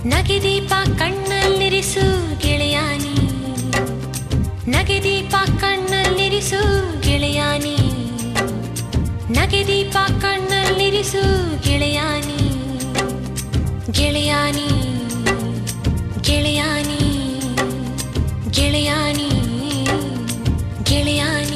ನಗೆದೀಪ ಕಣ್ಣಲ್ಲಿರಿಸು ಗೆಳೆಯಾನಿ ನಗೆದೀಪ ಕಣ್ಣಲ್ಲಿರಿಸು ಗೆಳೆಯಾನಿ ನಗೆದೀಪ ಕಣ್ಣಲ್ಲಿರಿಸು ಗೆಳೆಯಾನಿ ಗೆಳೆಯಾನಿ ಗೆಳೆಯಾನಿ ಗೆಳೆಯಾನಿ ಗೆಳೆಯಾನಿ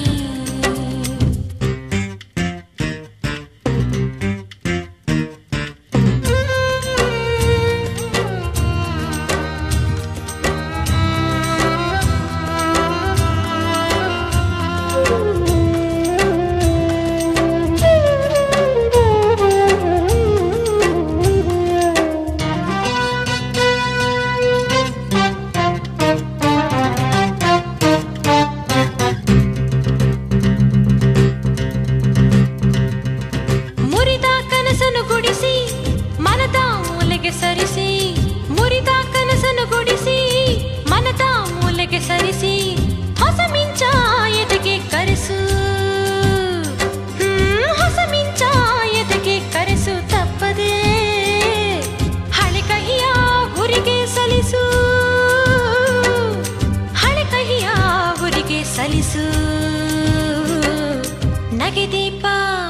ಮುರಿದ ಕನಸನ್ನು ಗುಡಿಸಿ ಮನದ ಮೂಲೆಗೆ ಸರಿಸಿ ಮುರಿದ ಕನಸನ್ನು ಗುಡಿಸಿ ಮನದ ಮೂಲೆಗೆ ಸರಿಸಿ ಹೊಸ ಮಿಂಚ ಎದೆಗೆ ಕರೆಸು ಹ್ಮ್, ಹೊಸ ಮಿಂಚ ಎದೆಗೆ ಕರೆಸು ತಪ್ಪದೆ ಹಳೆ ಕಹಿಯ ಗುರಿಗೆ ಸಲಿಸು ಹಳೆ ಕಹಿಯ ಗುರಿಗೆ ಸಲಿಸು ನಗೆದೀಪ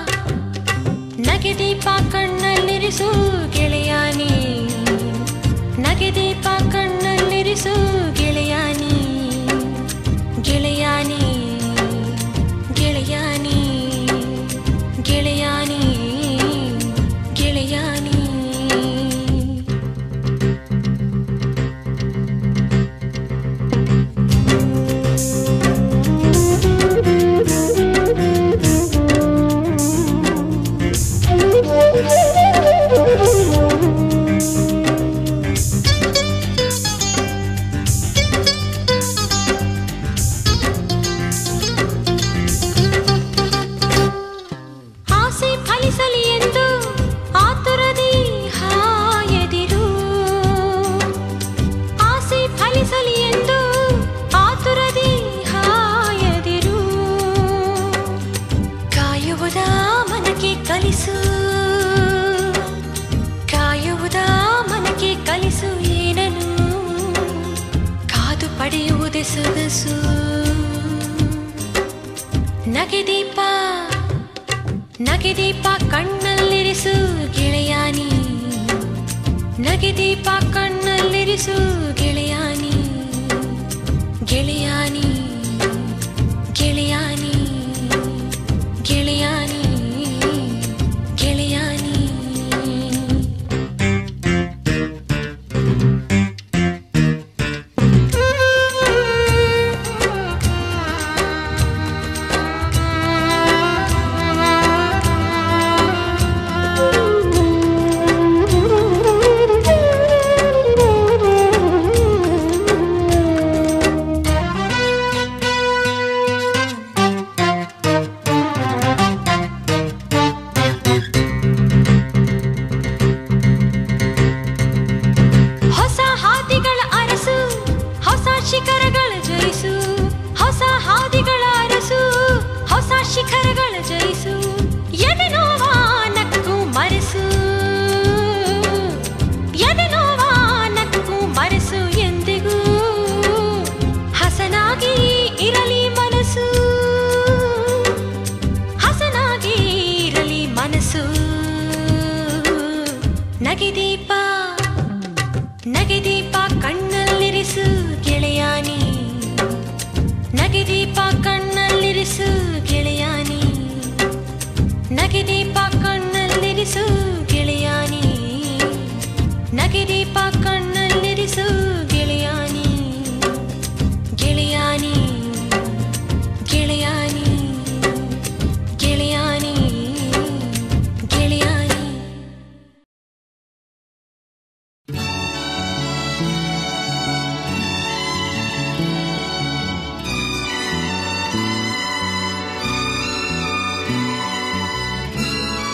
ನಗೆದೀಪ ಕಣ್ಣಲ್ಲಿರಿಸು ಗೆಳೆಯಾನಿ ನಗೆದೀಪ ಕಣ್ಣಲ್ಲಿರಿಸು ಗೆಳೆಯಾನಿ ಗೆಳೆಯಾನಿ ಗೆಳೆಯಾನಿ ಗೆಳೆಯಾನಿ ಗೆಳೆಯಾನಿ ಆಸೆ ಫಲಿಸಲಿ ಎಂದು ಆತುರದಿ ಹಾಯದಿರು ಆಸೆ ಫಲಿಸಲಿ ಎಂದು ಆತುರದಿ ಹಾಯದಿರು ಕಾಯುವುದ ಮನಕ್ಕೆ ಕಲಿಸು ಕಾಯುವುದ ಮನಕ್ಕೆ ಕಲಿಸು ಏನನು ಕಾದು ಪಡೆಯುವುದೇ ಸೊಗಸು ನಗೆದೀಪ ನಗೆದೀಪ ಕಣ್ಣಲ್ಲಿರಿಸು ಗೆಳೆಯಾನಿ ನಗೆದೀಪ ಕಣ್ಣಲ್ಲಿರಿಸು ಗೆಳೆಯಾನಿ ಗೆಳೆಯಾನಿ ಗೆಳೆಯಾನಿ ಗೆಳೆಯಾನಿ ಗೆಳೆಯಾನಿ ಹೊಸ ಹಾದಿಗಳ ಅರಸು ಹೊಸ ಶಿಖರಗಳ ಜಯಿಸು ಹೊಸ ಹಾದಿಗಳ ಅರಸು ಹೊಸ ಶಿಖರಗಳ ಜಯಿಸು ಎದೆ ನೋವ ನಕ್ಕು ಮರೆಸು ಎದೆ ನೋವ ನಕ್ಕು ಮರೆಸು ಎಂದಿಗೂ ಹಸನಾಗಿ ಇರಲಿ ಮನಸ್ಸು ಹಸನಾಗಿ ಇರಲಿ ಮನಸ್ಸು ನಗೆದೀಪ ನಗೆದೀಪ ಕಣ್ಣಲ್ಲಿರಿಸು ಗೆಳೆಯಾನಿ ನಗೆದೀಪ ಕಣ್ಣಲ್ಲಿರಿಸು ಗೆಳೆಯಾನಿ ನಗೆದೀಪ ಕಣ್ಣಲ್ಲಿರಿಸು ಗೆಳೆಯಾನಿ ನಗೆದೀಪ ಕಣ್ಣಲ್ಲಿರಿಸು ಗೆಳೆಯಾನಿ ಗೆಳೆಯಾನಿ ಗೆಳೆಯಾನಿ ಗೆಳೆಯಾನಿ ಗೆಳೆಯಾನಿ ಿ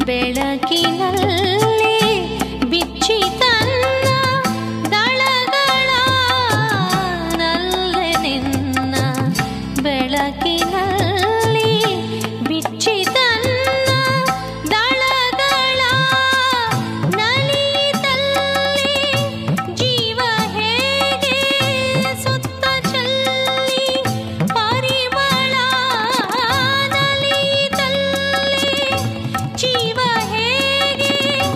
ಬೆಳಕಿನಲ್ಲಿ ಬಿಚ್ಚಿ ತನ್ನ ದಳಗಳ ನಲ್ಲೆ ನಿನ್ನ ಬೆಳಕಿನಲ್ಲಿ ಬಿಚ್ಚಿ ತನ್ನ ದಳಗಳ ನಲಿತಲ್ಲಿ ಜೀವ ಹೇಗೆ ಸುತ್ತ ಚೆಲ್ಲಿ ಪರಿಮಳ ನಲಿತಲ್ಲಿ ಜೀವ ಹೇಗೆ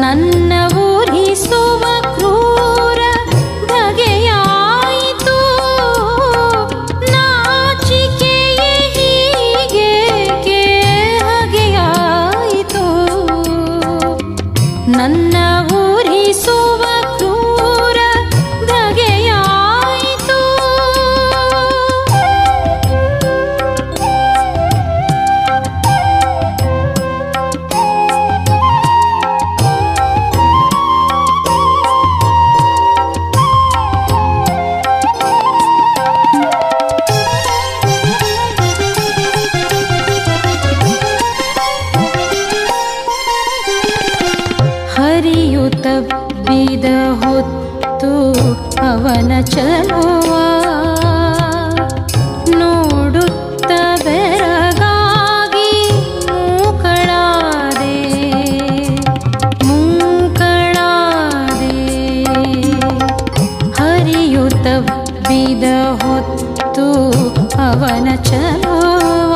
ನನ್ನ ಊರಿಸುವ ಕ್ರೂರ ಬಗೆಯಾಯಿತು ನಾಚಿಕೆಯೇ ಹೀಗೇಕೆ ಹಗೆಯಾಯಿತು ನನ್ನ ಊರಿಸುವ ಕ್ರೂರ ಬಗೆಯಾಯಿತು ಹರಿಯುತ್ತ ಬಿದ ಹೊತ್ತು ಅವನ ಚಲುವ ನೋಡುತ್ತ ಬೆರಗಾಗಿ ಮೂಕಳಾದೆ ಮೂಕಳಾದೆ ಹರಿಯುತ್ತ ಬಿದ ಹೊತ್ತು ಅವನ ಚಲುವ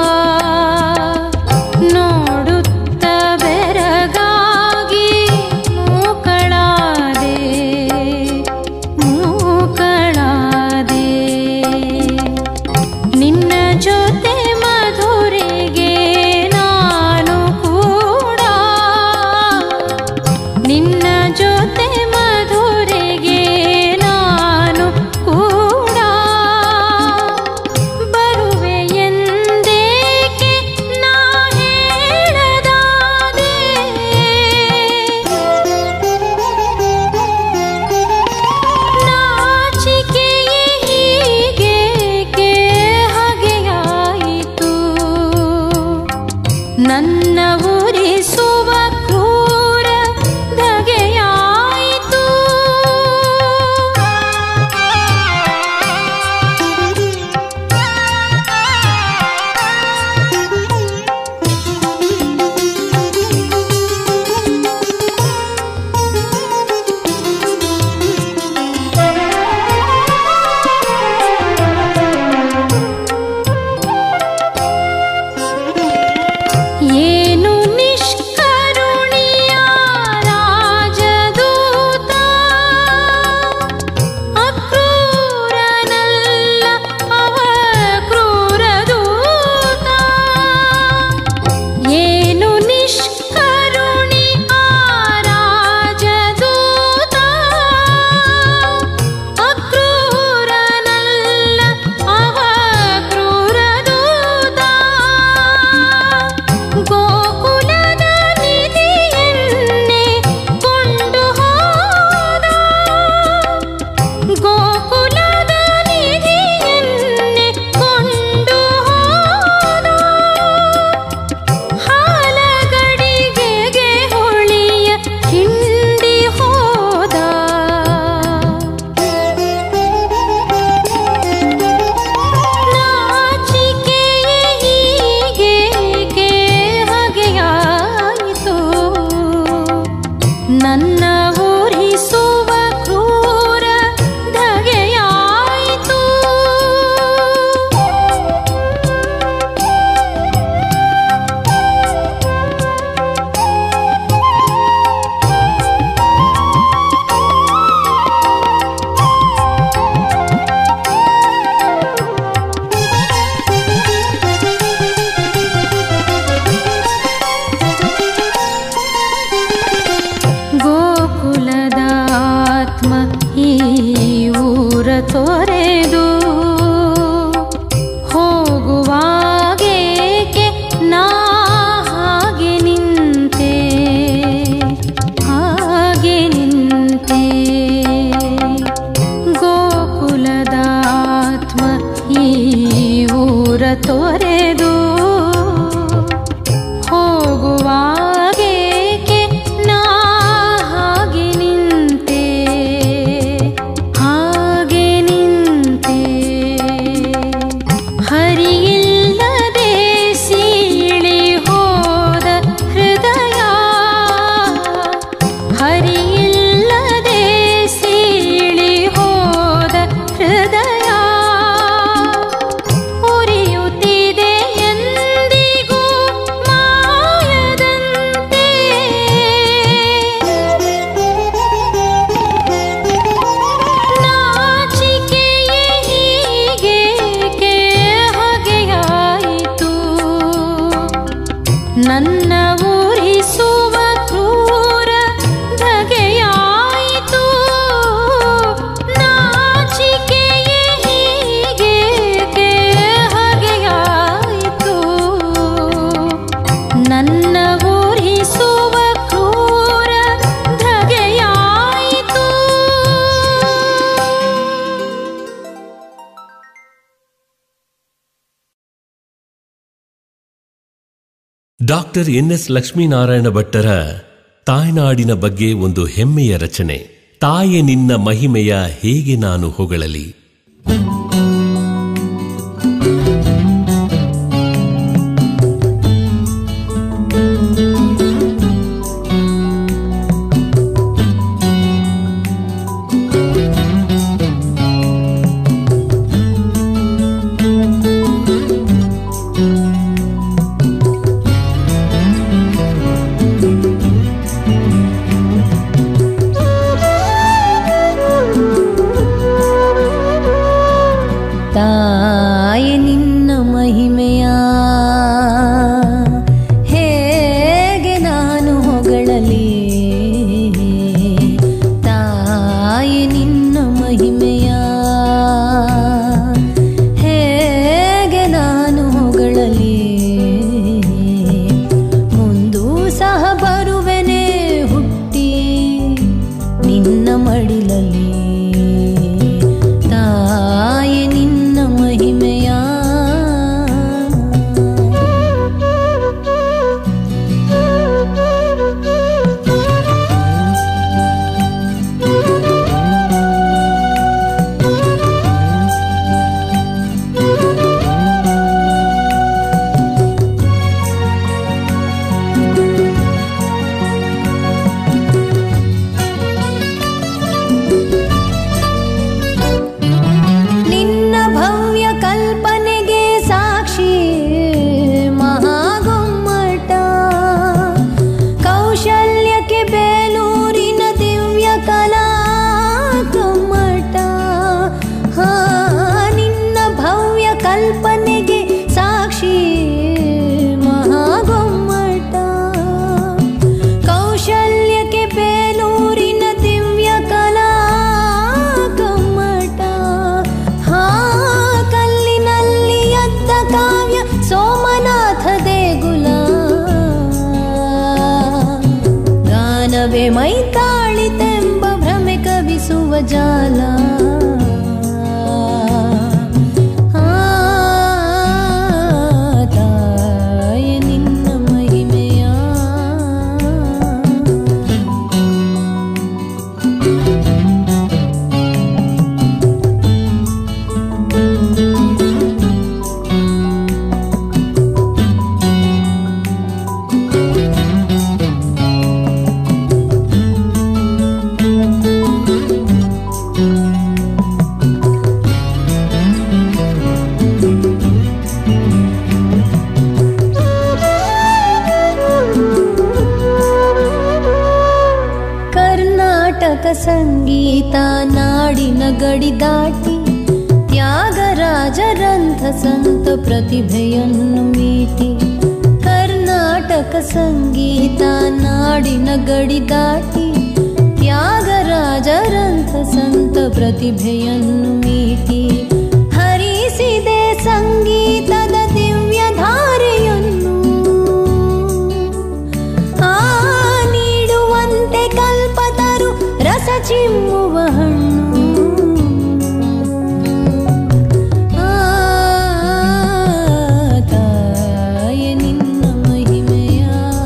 ನೋಡುತ್ತ ಬೆರಗಾಗಿ ಮೂಕಳಾದೆ ಮೂಕಳಾದೆ ನಿನ್ನ ಜೊತೆ ಮಧುರೆಗೆ ನಾನು ಕೂಡ ನಿನ್ನ ಜೊತೆ ಮಧುರೆಗೆ ನಾನು ಕೂಡ ಬರುವೆ ಎಂದೇಕೆ ನಾ ಹೇಳದಾದೆ ನಾಚಿಕೆಯೇ ಹೀಗೇಕೆ ಹಗೆಯಾಯಿತು ನನ್ನ ಉರಿಸುವ ಕ್ರೂರ ಧಗೆಯಾಯಿತು ಏನು ನಿಷ್ಕರುಣಿಯ ರಾಜದೂತ ಅಕ್ರೂರನಲ್ಲ ಅವ ಕ್ರೂರದೂತ ಏನು ನಿಷ್ಕರುಣಿ ಆ ರಾಜದೂತ ಅಕ್ರೂರನಲ್ಲ ಅವ ಕ್ರೂರದೂತ ಗೋಕುಲದ ನಿಧಿಯನ್ನೇ ಕೊಂಡು ಹೋದ ಗೋಕುಲದ ನಿಧಿಯನ್ನೇ ಕೊಂಡು ಹೋದ ಹಾಲಗಡಿಗೆಗೆ ಹುಳಿಯ ಹಿಂಡಿ ಹೋದ ನಾಚಿಕೆಯೇ ಹೀಗೇಕೆ ಹಗೆಯಾಯಿತು ನನ್ನ ಊರಿಸುವ ಕ್ರೂರ ಧಗೆಯಾಯಿತು ಗೋಕುಲದ ಆತ್ಮ ಈ ಊರ ತೊರೆದು ಹೋಗುವಾಗೇಕೆ ನಾ ಹಾಗೆ ನಿಂತೆ ಹಾಗೆ ನಿಂತೆ ಗೋಕುಲದ ಆತ್ಮ ಈ ಊರ ತೊರೆದು ಹೋಗುವಾಗೇಕೆ ನಾ ಹಾಗೆ ನಿಂತೆ ಹಾಗೆ ನಿಂತೆ ಹರಿಯಿಲ್ಲದೆ ಸೀಳಿ ಹೋದ ಹೃದಯ ಹರಿಯಿಲ್ಲದೆ ಸೀಳಿ ಹೋದ ಹೃದಯ ಉರಿಯುತ್ತಿದೆ ನನ್ನ ಊರಿಸುವ ಕ್ರೂರ ಧಗೆಯಾಯಿತು ನಾಚಿಕೆಯೇ ಹೀಗೇಕೆ ಹಗೆಯಾಯಿತು ನನ್ನ ಊರಿಸುವ ಕ್ರೂರ ಧಗೆಯಾಯಿತು ಡಾಕ್ಟರ್ ಎನ್ ಎಸ್ ಲಕ್ಷ್ಮೀನಾರಾಯಣ ಭಟ್ಟರ ತಾಯ್ನಾಡಿನ ಬಗ್ಗೆ ಒಂದು ಹೆಮ್ಮೆಯ ರಚನೆ ತಾಯೆ ನಿನ್ನ ಮಹಿಮೆಯ ಹೇಗೆ ನಾನು ಹೊಗಳಲಿ ತಾಯಿ ನಿನ್ನ ಮಹಿಮೆಯ ಹೇಗೆ ನಾನು ಹೊಗಳಲಿ ತಾಯಿ ನಿನ್ನ ಮಹಿಮೆಯ ಹೇಗೆ ನಾನು ಹೊಗಳಲಿ ಮುಂದೂ ಸಹ ಬರುವೆನೆ ಹುಟ್ಟಿ ನಿನ್ನ ಮಡಿಲಲ್ಲಿ ತಾಯಿ ನಿನ್ನ ಮಹಿಮೆಯ ನಿನ್ನ ಭವ್ಯ ಕಲ್ಪನೆಗೆ ಸಾಕ್ಷಿ ಮಹಾಗೊಮ್ಮಟ ಕೌಶಲ್ಯಕ್ಕೆ ಬೇಲೂರಿನ ದಿವ್ಯ ಕಲಾ ಕಮ್ಮಟ ಹಾ ನಿನ್ನ ಭವ್ಯ ಕಲ್ಪನೆಗೆ ಸಾಕ್ಷಿ ಮಹಾಗೊಮ್ಮಟ ಕೌಶಲ್ಯಕ್ಕೆ ಬೇಲೂರಿನ ದಿವ್ಯ ಕಲಾ ಕಮ್ಮಟ ಹಾ ಕಲ್ಲಿನಲ್ಲಿ ಎದ್ದ ಕಾವ್ಯ ಸೋಮನಾಥ ದೇಗುಲ ಗಾನವೇ ಮೈತಾಳಿತೆಂಬ ಭ್ರಮೆ ಕವಿಸುವ ಜಾಲ ಆ, ತಾಯಿ ನಿನ್ನ ಮಹಿಮೆಯ ಕರ್ನಾಟಕ ಸಂಗೀತ ನಾಡಿನ ಗಡಿ ದಾಟಿ ತ್ಯಾಗರಾಜರಂಥ ಸಂತ ಪ್ರತಿಭೆಯನ್ನು ಮೀಟಿ ಕರ್ನಾಟಕ ಸಂಗೀತ ನಾಡಿನ ಗಡಿ ದಾಟಿ ತ್ಯಾಗರಾಜರಂಥ ಸಂತ ಪ್ರತಿಭೆಯನ್ನು ಮೀಟಿ ಹರಿಸಿದೆ ಸಂಗೀತದ ದಿವ್ಯ ಧಾರೆಯನ್ನು ಆ ನೀಡುವಂತೆ ಕಲ್ಪತರು ರಸ ಚಿಮ್ಮುವ ಹಣ್ಣು ಆ, ತಾಯಿ ನಿನ್ನ ಮಹಿಮೆಯ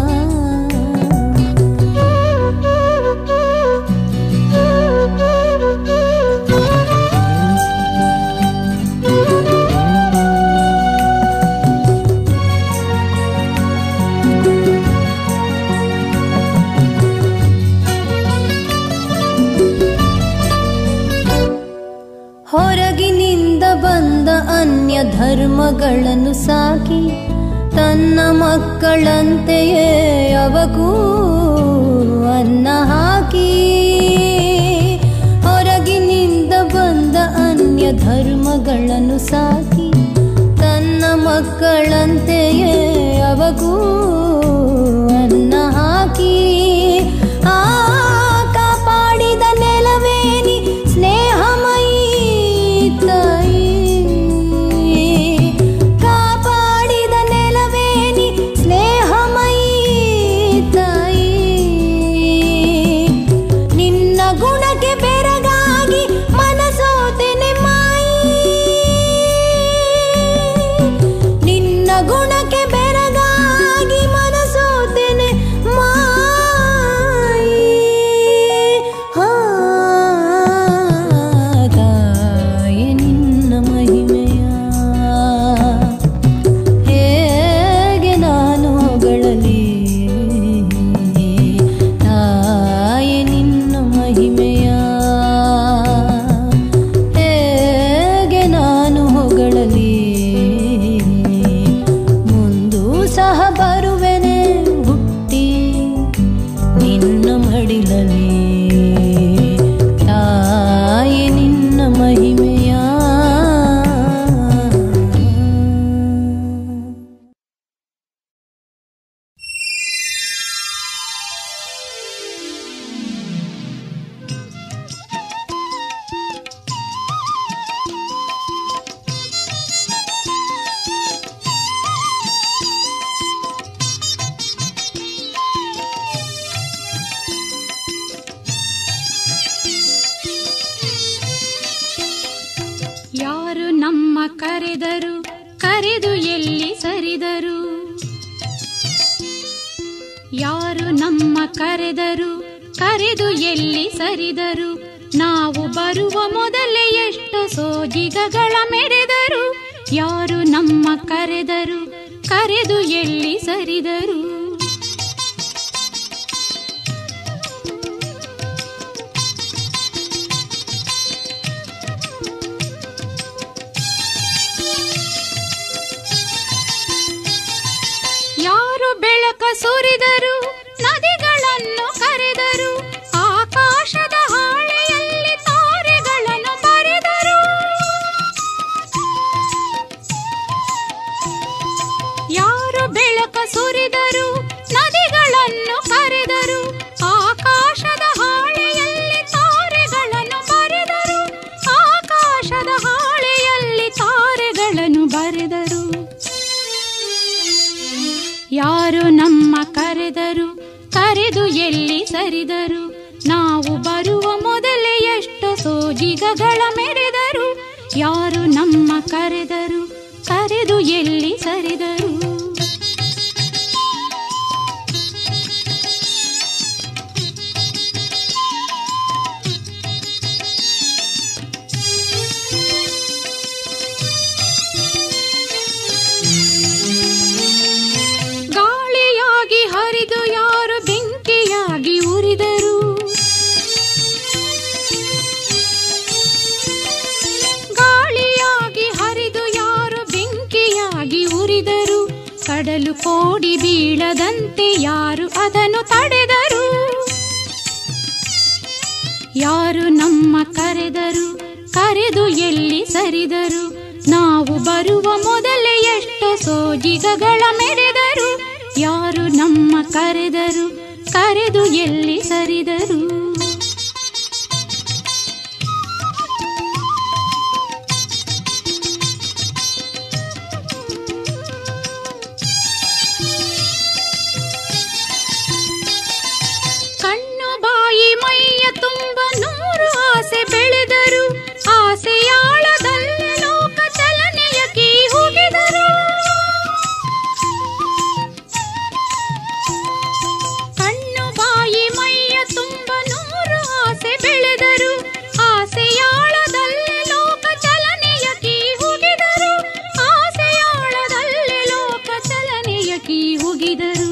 ಹೊರಗಿನಿಂದ ಬಂದ ಅನ್ಯ ಧರ್ಮಗಳನ್ನು ಸಾಕಿ ತನ್ನ ಮಕ್ಕಳಂತೆಯೇ ಅವಗೂ ಅನ್ನ ಹಾಕಿ ಹೊರಗಿನಿಂದ ಬಂದ ಅನ್ಯ ಧರ್ಮಗಳನ್ನು ಸಾಕಿ ತನ್ನ ಮಕ್ಕಳಂತೆಯೇ ಅವಗೂ ಅನ್ನ ಹಾಕಿ ಆ ಕಾಪಾಡಿದ ನೆಲವೇನಿ ಸ್ನೇಹಮಯೀ ತಾಯಿ ಕಾಪಾಡಿದ ನೆಲವೇನಿ ಸ್ನೇಹಮಯೀ ತಾಯಿ ನಿನ್ನ ಗುಣಕ್ಕೆ ಬೆರಗಾಗಿ ಮನಸೋತೆನೆ ಮಾಯಿ ನಿನ್ನ ಗುಣಕ್ಕೆ ಬೆರಗಾಗಿ ಮನಸೋತೆನೆ ಮಾಯಿ ಹಾ ತಾಯಿ ನಿನ್ನ ಮಹಿಮೆಯ ಹೇಗೆ ನಾನು ಹೊಗಳಲಿ ತಾಯಿ ನಿನ್ನ ಮಹಿಮೆಯ ಹೇಗೆ ನಾನು ಹೊಗಳಲಿ ಮುಂದೂ ಸಹ ಬರುವೆನೆ ಹುಟ್ಟಿ ನಿನ್ನ ಮಡಿಲಲಿ ತಾಯಿ ನಿನ್ನ ಮಹಿಮೆಯ ಯಾರು ನಮ್ಮ ಕರೆದರು ಕರೆದು ಎಲ್ಲಿ ಸರಿದರು ಯಾರು ನಮ್ಮ ಕರೆದರು ಕರೆದು ಎಲ್ಲಿ ಸರಿದರು ನಾವು ಬರುವ ಮೊದಲೇ ಎಷ್ಟು ಸೋಜಿಗಗಳ ಮೆರೆದರು ಯಾರು ನಮ್ಮ ಕರೆದರು ಕರೆದು ಎಲ್ಲಿ ಸರಿದರು ಯಾರು ಬೆಳಕ ಸುರಿದರು ನದಿಗಳನ್ನು ಕರೆದರು ಆಕಾಶದ ಹಾಳೆಯಲ್ಲಿ ತಾರೆಗಳನ್ನು ಬರೆದರು ಯಾರು ಬೆಳಕ ಸುರಿದರು ನದಿಗಳನ್ನು ಕರೆದರು ಆಕಾಶದ ಹಾಳೆಯಲ್ಲಿ ತಾರೆಗಳನ್ನು ಬರೆದರು ಆಕಾಶದ ಹಾಳೆಯಲ್ಲಿ ತಾರೆಗಳನ್ನು ಬರೆದರು ಯಾರು ನಮ್ಮ ಕರೆದರು ಕರೆದು ಎಲ್ಲಿ ಸರಿದರು ನಾವು ಬರುವ ಮೊದಲೇ ಎಷ್ಟು ಸೋಜಿಗಗಳ ಮೆರೆದರು ಯಾರು ನಮ್ಮ ಕರೆದರು ಕರೆದು ಎಲ್ಲಿ ಸರಿದರು ಗಾಳಿಯಾಗಿ ಹರಿದು ಯಾರು ಬೆಂಕಿಯಾಗಿ ಉರಿದರು ಗಾಳಿಯಾಗಿ ಹರಿದು ಯಾರು ಬೆಂಕಿಯಾಗಿ ಉರಿದರು ಕಡಲು ಕೋಡಿ ಬೀಳದಂತೆ ಯಾರು ಅದನ್ನು ತಡೆದರು ಯಾರು ನಮ್ಮ ಕರೆದರು ಕರೆದು ಎಲ್ಲಿ ಸರಿದರು ನಾವು ಬರುವ ಮೊದಲೇ ಎಷ್ಟು ಸೋಜಿಗಗಳ ಮೆರೆದರು ಯಾರು ನಮ್ಮ ಕರೆದರು ಕರೆದು ಎಲ್ಲಿ ಸರಿದರು ಕಣ್ಣು ಬಾಯಿ ಮೈಯ ತುಂಬ ನೂರು ಆಸೆ ಬೆಳೆದರು ಆಸೆಯಾಳದಲ್ಲಿ ಲೋಕ ಚಲನೆಯ ಕೀ ಹುಗಿದರು ಕಣ್ಣು ಬಾಯಿ ಮೈಯ ತುಂಬ ನೂರು ಆಸೆ ಬೆಳೆದರು ಆಸೆಯಾಳದಲ್ಲಿ ಲೋಕ ಚಲನೆಯ ಕೀ ಹುಗಿದರು ಆಸೆಯಾಳದಲ್ಲಿ ಲೋಕ ಚಲನೆಯ ಕೀ ಹುಗಿದರು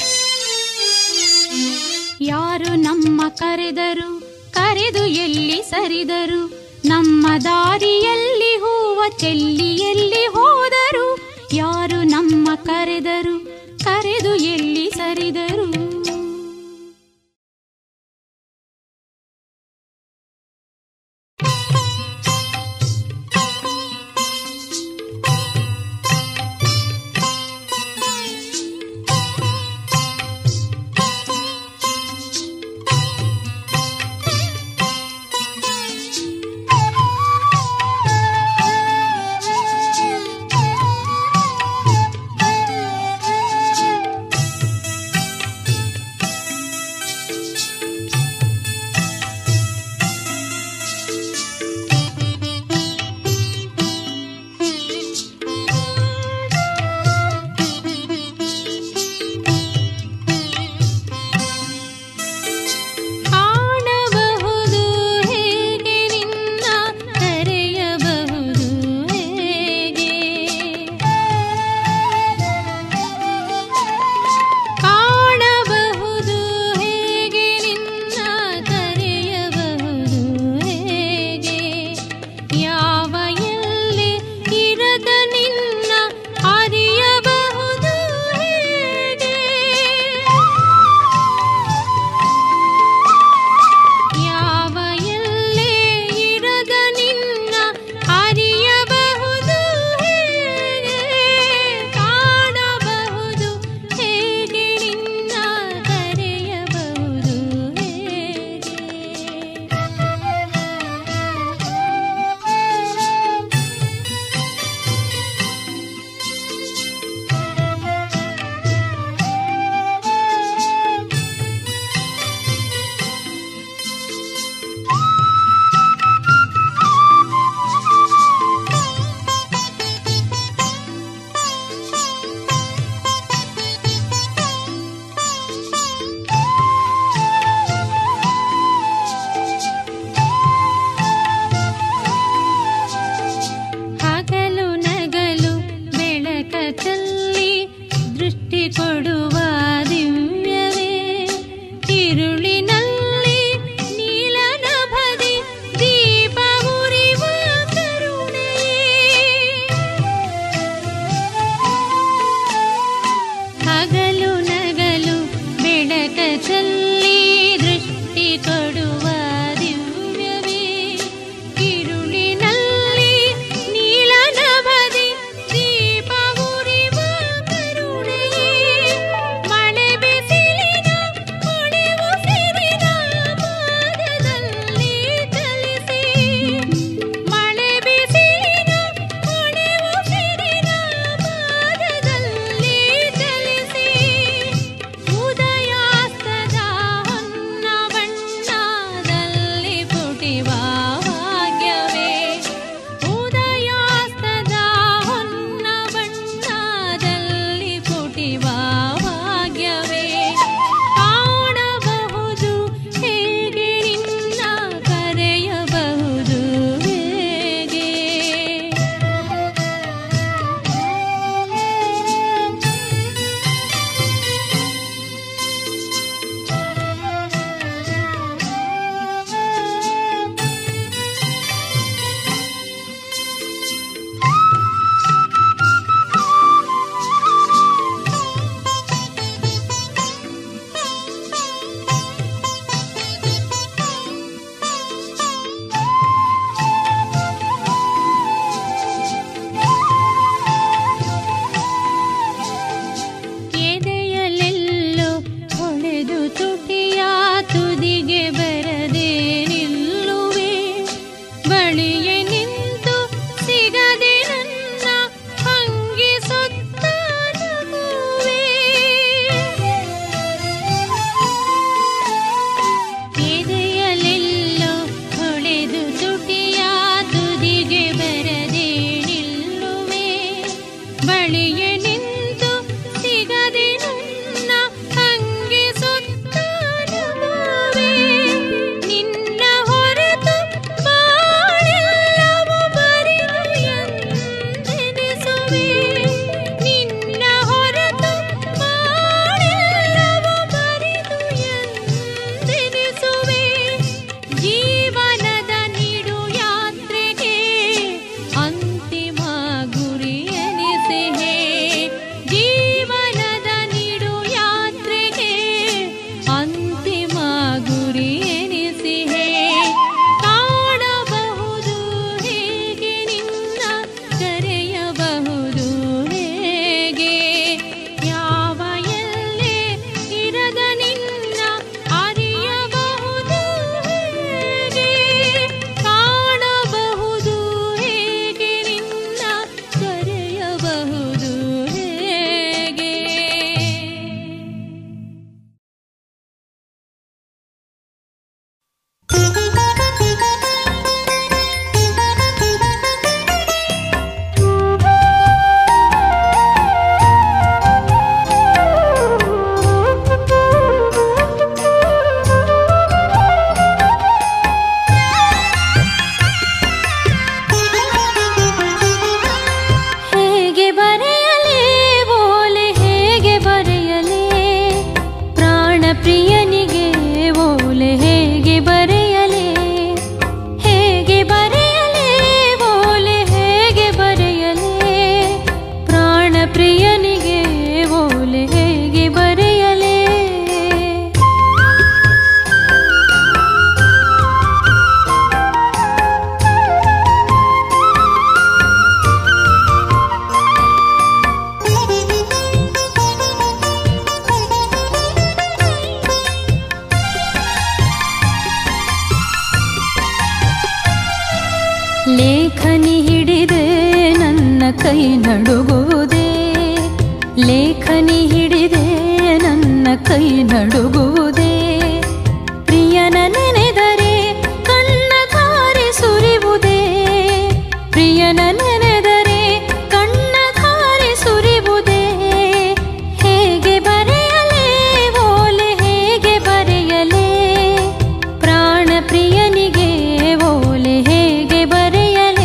ಯಾರು ನಮ್ಮ ಕರೆದರು ಕರೆದು ಎಲ್ಲಿ ಸರಿದರು ನಮ್ಮ ದಾರಿಯಲ್ಲಿ ಹೂವ ಚೆಲ್ಲಿ ಎಲ್ಲಿ ಹೋದರು ಯಾರು ನಮ್ಮ ಕರೆದರು ಕರೆದು ಎಲ್ಲಿ ಸರಿದರು ನಡುಗುವುದೇ ಲೇಖನಿ ಹಿಡಿದೆ ನನ್ನ ಕೈ ನಡುಗುವುದೇ ಪ್ರಿಯನ ನೆನೆದರೆ ಕಣ್ಣ ಧಾರೆ ಸುರಿವುದೇ ಪ್ರಿಯನ ನೆನೆದರೆ ಕಣ್ಣ ಧಾರೆ ಸುರಿವುದೇ ಹೇಗೆ ಬರೆಯಲೇ ಓಲೆ ಹೇಗೆ ಬರೆಯಲೇ ಪ್ರಾಣ ಪ್ರಿಯನಿಗೆ ಓಲೆ ಹೇಗೆ ಬರೆಯಲೇ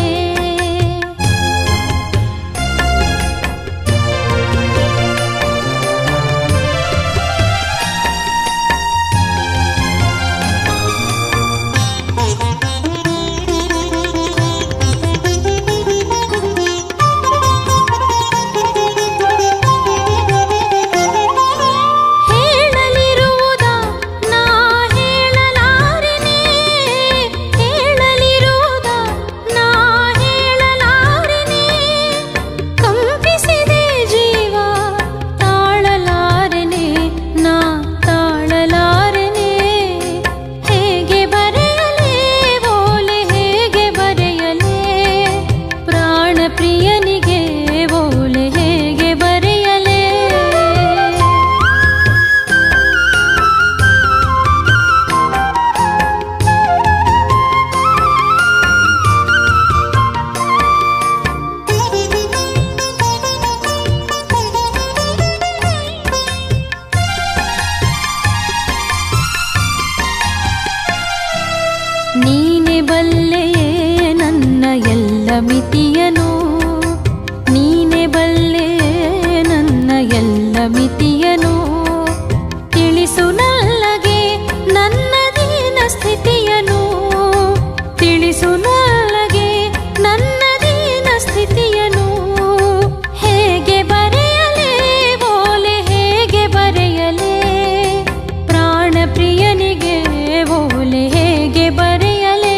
ಹೇಳಲಿರುವುದ ನಾ ಹೇಳಲಾರೆನೆ ಹೇಳಲಿರುವುದ ನಾ ಹೇಳಲಾರೆನೆ ಕಂಪಿಸಿದೆ ಜೀವ ತಾಳಲಾರೆನೆ ನಾ ತಾಳಲಾರೆನೆ ಹೇಗೆ ಬರೆಯಲೇ ಓಲೆ ಹೇಗೆ ಬರೆಯಲೇ ಪ್ರಾಣ ಪ್ರಿಯನಿಗೆ ಓಲೆ ಹೇಗೆ ಬರೆಯಲೇ ನೀನೆ ಬಲ್ಲೆಯೇ ನನ್ನ ಎಲ್ಲ ಮಿತಿಯನು ನೀನೆ ಬಲ್ಲೆಯೇ ನನ್ನ ಎಲ್ಲ ಮಿತಿಯನು ತಿಳಿಸು ನಲ್ಲಗೆ ನನ್ನ ದೀನ ಸ್ಥಿತಿಯನು ತಿಳಿಸು ನಲ್ಲಗೆ ನನ್ನ ದೀನ ಸ್ಥಿತಿಯನು ಹೇಗೆ ಬರೆಯಲೇ ಓಲೆ ಹೇಗೆ ಬರೆಯಲೇ ಪ್ರಾಣ ಪ್ರಿಯನಿಗೆ ಓಲೆ ಹೇಗೆ ಬರೆಯಲೇ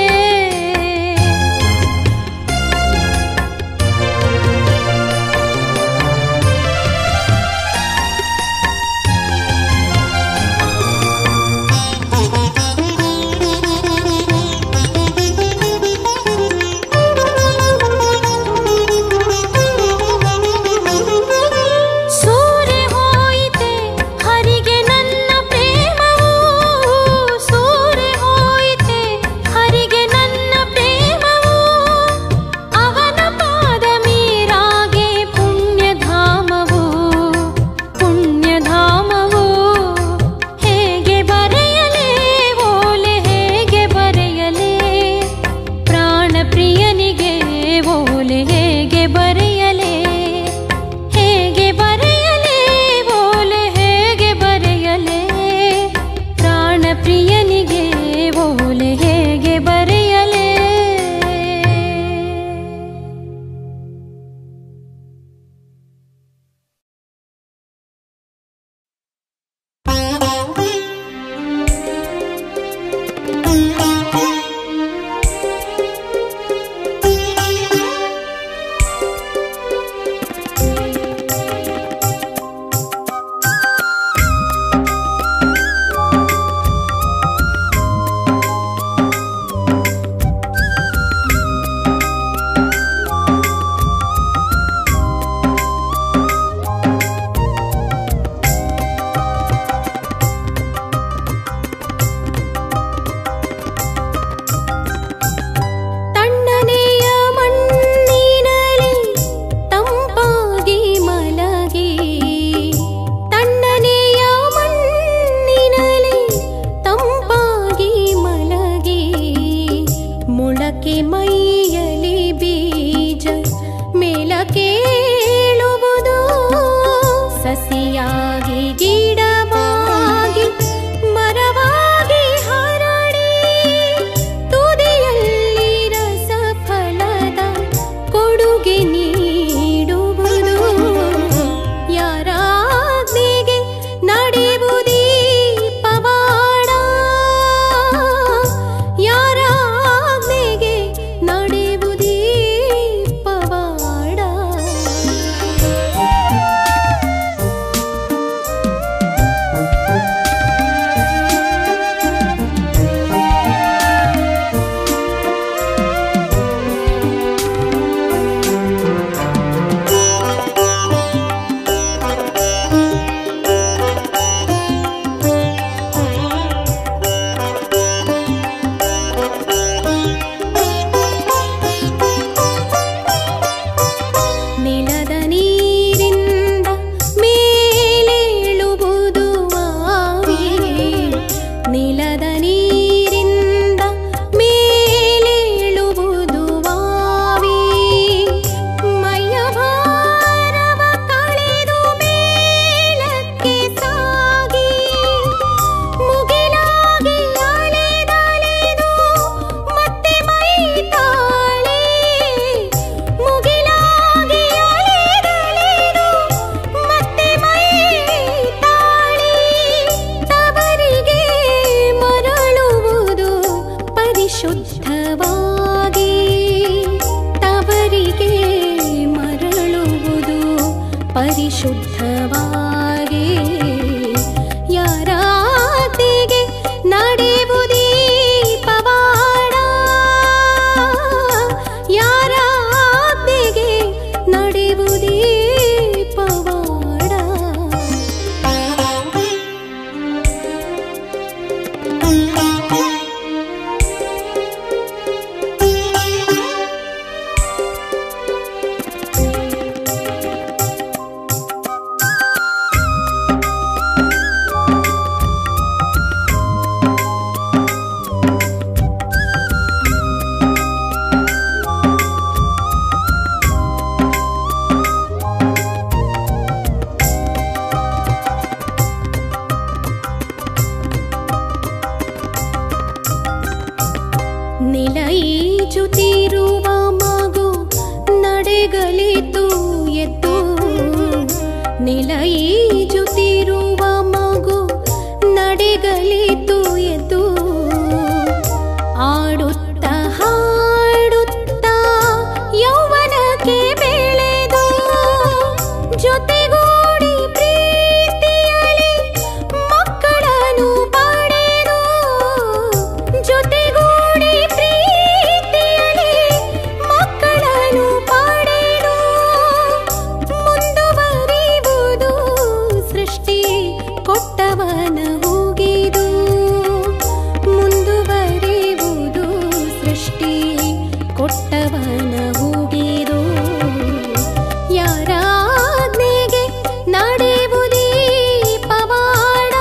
ಪರಿಶುದ್ಧವಾಗಿ ಯಾರಾತಿಗೆ ನಡೆಯುವುದೀ ಪವಾಡ ಯಾರಾತಿಗೆ ನಡೆಯುವುದೀ ಪವಾಡ ನಿಲೈಜುತ್ತಿರುವ ಮಗು ನಡೆಗಲಿತು ಎದ್ದು ನಿಲೈಜುತ್ತಿರುವ ಮಗು ನಡೆಗಲಿತು ಎದ್ದು ಆಡುತ್ತ ಹಾಡುತ್ತ ಯೌವನಕ್ಕೆ ಬೆಳೆದು ಜೊತೆಗೂಡಿ ಪ್ರೀತಿಯಲಿ ಮಕ್ಕಳನ್ನು ಪಡೆದು ಜೊತೆಗೂಡಿ ಪ್ರೀತಿಯಲಿ ಮಕ್ಕಳನ್ನು ಪಡೆದು ಮುಂದುವರಿಯುವುದು ಸೃಷ್ಟಿ ಕೊಟ್ಟವನ ಹೋಗಿದು ಮುಂದುವರಿಯುವುದು ಸೃಷ್ಟಿ ಕೊಟ್ಟವನ ಹೋಗಿದು ಯಾರಾಜ್ಞೆಗೆ ನಡೆಯುವುದೀ ಪವಾಡ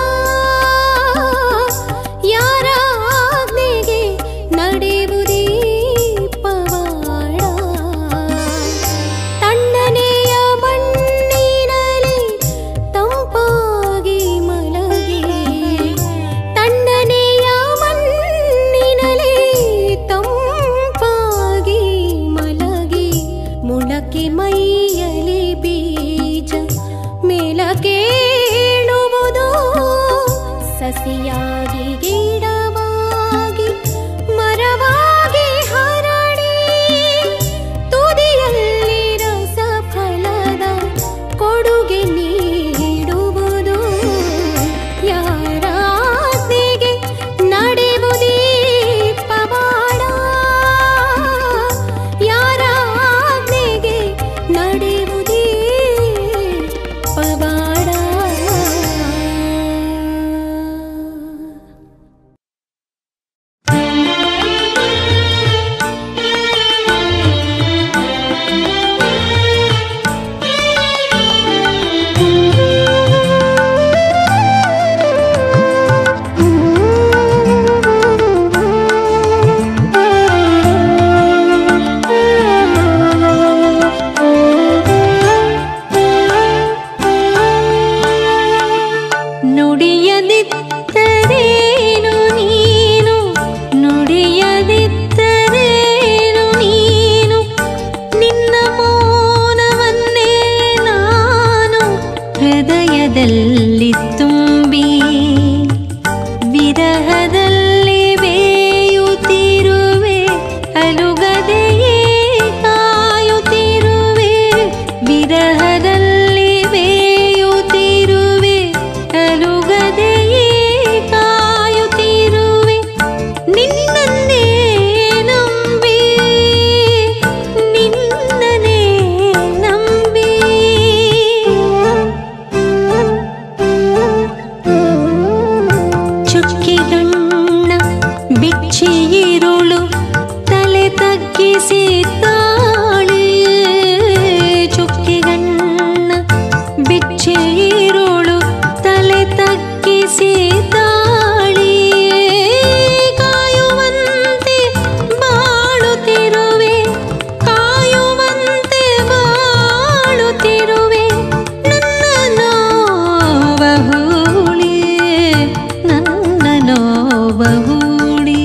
ಯಾರಾಜ್ಞೆಗೆ ನಡೆಯುವುದೀ ಪವಾಡ ತಣ್ಣನೆಯ ಮಣ್ಣಿನಲ್ಲಿ ತಂಪಾಗಿ ಮಲಗಿ ತಣ್ಣನೆಯ ಮಣ್ಣಿನಲ್ಲಿ ತಂಪಾಗಿ ಮಲಗಿ ಮುಳಕೆ ಮೈಯಲಿ ಬೀಜ ಮೇಲಕೇಳುವುದು ಸಸಿಯಾಗಿ ಗಿಡವಾಗಿ ಮರವಾಗಿ ಹರಡಿ ತುದಿಯಲ್ಲಿ ರಸ ಫಲದ ಕೊಡುಗೆ ನೀಡುವುದು ಯಾರಾಜ್ಞೆಗೆ ನಡೆಯುವುದೀ ಪವಾಡ ಯಾರಾಜ್ಞೆಗೆ ನಡೆಯುವುದೀ ಪವಾಡ ನುಡಿಯದಿದ್ದರೇನು ನೀನು ನುಡಿಯದಿದ್ದರೇನು ನೀನು ನಿನ್ನ ಮೌನವನ್ನೇ ನಾನು ಹೃದಯದಲ್ಲಿ ತುಂಬಿ ವಿರಹದಲ್ಲಿ ಬೇಯುತ್ತಿರುವೆ ಅಲುಗದೆಯೇ ಕಾಯುತ್ತಿರುವೆ ವಿರಹದಲ್ಲಿ ಬೇಯುತ್ತಿರುವೆ ಅಲುಗದೆಯೇ ಕಾಯುತ್ತಿರುವೆ ನಿನ್ನನ್ನೇ ನಂಬಿ ನಿನ್ನನೇ ನಂಬಿ ಚುಕ್ಕಿಗಣ್ಣ ಬಿಚ್ಚಿಯಿರುಳು ತಲೆ ತಗ್ಗಿಸಿ ತಾಳೆ ಚುಕ್ಕಿಗಣ್ಣ ಬಿಚ್ಚಿಯಿರುಳು ತಲೆ ತಗ್ಗಿಸಿ ತಾಳಿ ಕಾಯುವಂತೆ ಬಾಳುತ್ತಿರುವೆ ಕಾಯುವಂತೆ ಬಾಳುತ್ತಿರುವೆ ನನ್ನ ನೋವಹುಳಿ ನನ್ನ ನೋವಹುಳಿ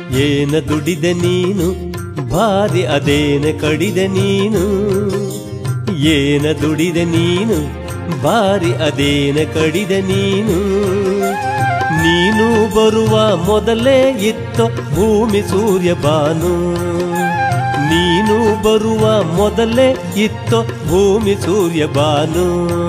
ಏನ ದುಡಿದೆ ನೀನು ಭಾರಿ ಅದೇನ ಕಡಿದೆ ನೀನು ಏನ ದುಡಿದೆ ನೀನು ಭಾರಿ ಅದೇನ ಕಡಿದೆ ನೀನು ನೀನು ಬರುವ ಮೊದಲೇ ಇತ್ತೋ ಭೂಮಿ ಸೂರ್ಯ ಬಾನು ನೀನು ಬರುವ ಮೊದಲೇ ಇತ್ತೋ ಭೂಮಿ ಸೂರ್ಯ ಬಾನು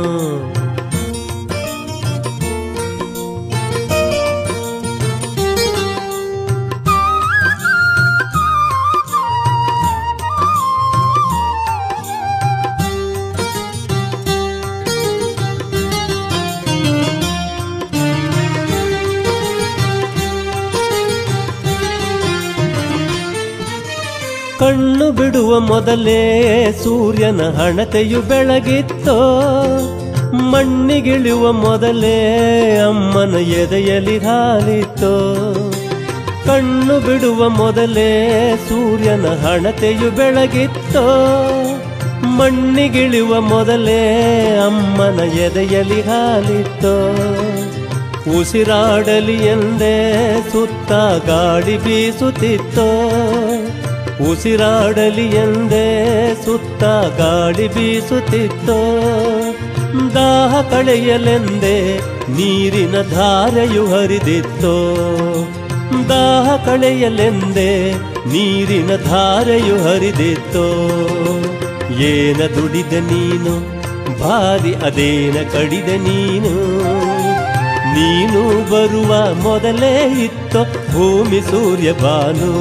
ಕಣ್ಣು ಬಿಡುವ ಮೊದಲೇ ಸೂರ್ಯನ ಹಣತೆಯು ಬೆಳಗಿತ್ತೋ ಮಣ್ಣಿಗಿಳುವ ಮೊದಲೇ ಅಮ್ಮನ ಎದೆಯಲಿ ಹಾಲಿತ್ತೋ ಕಣ್ಣು ಬಿಡುವ ಮೊದಲೇ ಸೂರ್ಯನ ಹಣತೆಯು ಬೆಳಗಿತ್ತೋ ಮಣ್ಣಿಗಿಳುವ ಮೊದಲೇ ಅಮ್ಮನ ಎದೆಯಲಿ ಹಾಲಿತ್ತೋ ಉಸಿರಾಡಲಿ ಎಂದೇ ಸುತ್ತ ಗಾಳಿ ಬೀಸುತ್ತಿತ್ತೋ ಉಸಿರಾಡಲಿ ಎಂದೇ ಸುತ್ತ ಗಾಳಿ ಬೀಸುತ್ತಿತ್ತೋ ದಾಹ ಕಳೆಯಲೆಂದೇ ನೀರಿನ ಧಾರೆಯು ಹರಿದಿತ್ತೋ ದಾಹ ಕಳೆಯಲೆಂದೇ ನೀರಿನ ಧಾರೆಯು ಹರಿದಿತ್ತೋ ಏನ ದುಡಿದ ನೀನು ಭಾರಿ ಅದೇನ ಕಡಿದ ನೀನು ನೀನು ಬರುವ ಮೊದಲೇ ಇತ್ತೋ ಭೂಮಿ ಸೂರ್ಯ ಬಾನು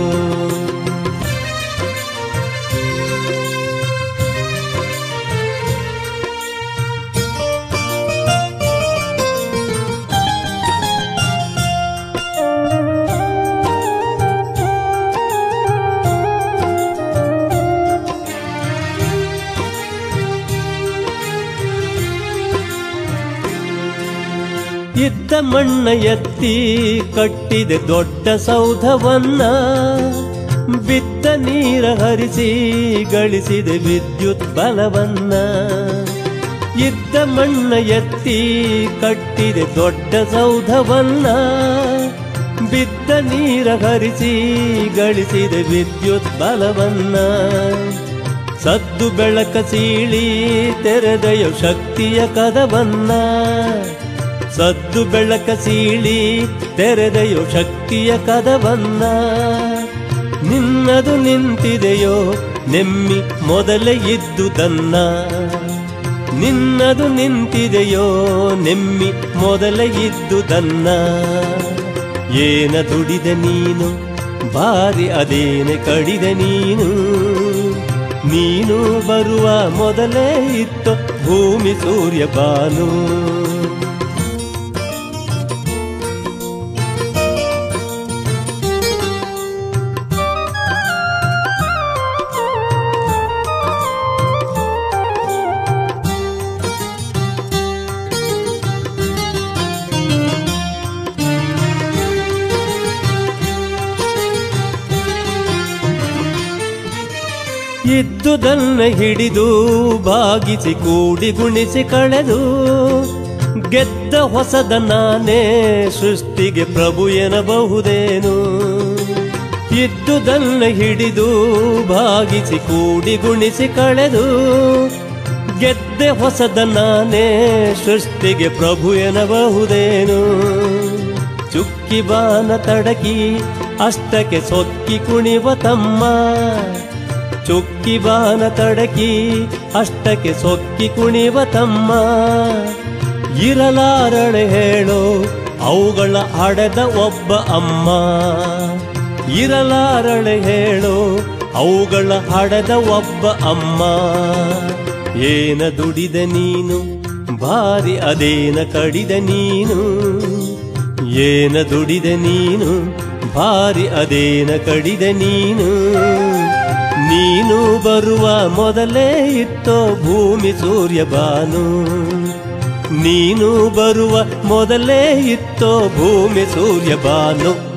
ಇದ್ದ ಮಣ್ಣ ಎತ್ತಿ ಕಟ್ಟಿದೆ ದೊಡ್ಡ ಸೌಧವನ್ನ ಬಿದ್ದ ನೀರ ಹರಿಸಿ ಗಳಿಸಿದೆ ವಿದ್ಯುತ್ ಬಲವನ್ನ ಇದ್ದ ಮಣ್ಣ ಎತ್ತಿ ಕಟ್ಟಿದೆ ದೊಡ್ಡ ಸೌಧವನ್ನ ಬಿದ್ದ ನೀರ ಹರಿಸಿ ಗಳಿಸಿದೆ ವಿದ್ಯುತ್ ಬಲವನ್ನ ಸದ್ದು ಬೆಳಕ ಸೀಳಿ ತೆರೆದೆಯೋ ಶಕ್ತಿಯ ಕದವನ್ನ ಸದ್ದು ಬೆಳಕ ಸೀಳಿ ತೆರೆದೆಯೋ ಶಕ್ತಿಯ ಕದವನ್ನ ನಿನ್ನದು ನಿಂತಿದೆಯೋ ನೆಮ್ಮಿ ಮೊದಲೇ ಇದ್ದುದನ್ನ ನಿನ್ನದು ನಿಂತಿದೆಯೋ ನೆಮ್ಮಿ ಮೊದಲೇ ಇದ್ದುದನ್ನ ಏನ ದುಡಿದ ನೀನು ಬಾರಿ ಅದೇನೆ ಕಡಿದ ನೀನು ನೀನು ಬರುವ ಮೊದಲೇ ಇತ್ತು ಭೂಮಿ ಸೂರ್ಯ ಬಾನು ಇದ್ದುದನ್ನ ಹಿಡಿದು ಬಾಗಿಸಿ ಕೂಡಿ ಗುಣಿಸಿ ಕಳೆದು ಗೆದ್ದ ಹೊಸದ ನಾನೇ ಸೃಷ್ಟಿಗೆ ಪ್ರಭು ಎನ್ನಬಹುದೇನು ಇದ್ದುದನ್ನ ಹಿಡಿದು ಭಾಗಿಸಿ ಕೂಡಿ ಗುಣಿಸಿ ಕಳೆದು ಗೆದ್ದೆ ಹೊಸದ ನಾನೇ ಸೃಷ್ಟಿಗೆ ಪ್ರಭು ಎನ್ನಬಹುದೇನು ಚುಕ್ಕಿ ಬಾನ ತಡಕಿ ಅಷ್ಟಕ್ಕೆ ಸೊಕ್ಕಿ ಕುಣಿವ ತಮ್ಮ ಚುಕ್ಕಿ ಬಾನ ತಡಕಿ ಅಷ್ಟಕ್ಕೆ ಸೊಕ್ಕಿ ಕುಣಿವ ತಮ್ಮ ಇರಲಾರಳೆ ಹೇಳೋ ಅವುಗಳ ಹಡೆದ ಒಬ್ಬ ಅಮ್ಮ ಇರಲಾರಳೆ ಹೇಳೋ ಅವುಗಳ ಹಡೆದ ಒಬ್ಬ ಅಮ್ಮ ಏನ ದುಡಿದ ನೀನು ಭಾರಿ ಅದೇನ ಕಡಿದ ನೀನು ಏನ ದುಡಿದ ನೀನು ಭಾರಿ ಅದೇನ ಕಡಿದ ನೀನು ನೀನು ಬರುವ ಮೊದಲೇ ಇತ್ತೋ ಭೂಮಿ ಸೂರ್ಯ ಬಾನು ನೀನು ಬರುವ ಮೊದಲೇ ಇತ್ತೋ ಭೂಮಿ ಸೂರ್ಯ ಬಾನು